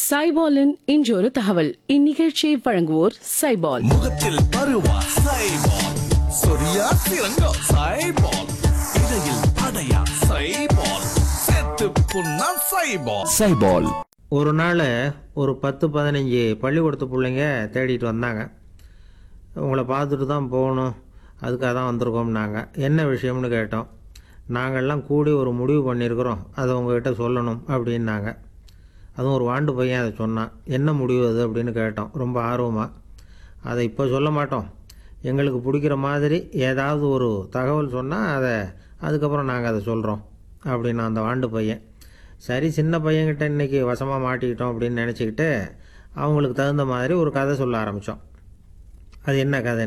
சைபாலின் இன்றொரு தகவல் இந்நிகழ்ச்சியை வழங்குவோர் சைபால் முகத்தில் பருவா சைபால் சொரியா சிறங்கோ சைபால் இடையில் அடையா சைபால் செத்து புண்ணா சைபால் சைபால் ஒரு நாள் ஒரு பத்து பதினஞ்சு பள்ளிக்கூடத்து பிள்ளைங்க தேடிட்டு வந்தாங்க உங்களை பார்த்துட்டு தான் போகணும் அதுக்காக தான் வந்திருக்கோம்னாங்க என்ன விஷயம்னு கேட்டோம் நாங்கள்லாம் கூடி ஒரு முடிவு பண்ணியிருக்கிறோம் அதை உங்ககிட்ட சொல்லணும் அப்படின்னாங்க அதுவும் ஒரு வாண்டு பையன் அதை சொன்னான் என்ன முடிவு அது அப்படின்னு கேட்டோம் ரொம்ப ஆர்வமாக அதை இப்போ சொல்ல மாட்டோம் எங்களுக்கு பிடிக்கிற மாதிரி ஏதாவது ஒரு தகவல் சொன்னால் அதை அதுக்கப்புறம் நாங்கள் அதை சொல்கிறோம் அப்படின்னு அந்த வாண்டு பையன் சரி சின்ன பையன்கிட்ட இன்றைக்கி வசமாக மாட்டிக்கிட்டோம் அப்படின்னு நினச்சிக்கிட்டு அவங்களுக்கு தகுந்த மாதிரி ஒரு கதை சொல்ல ஆரம்பித்தோம் அது என்ன கதை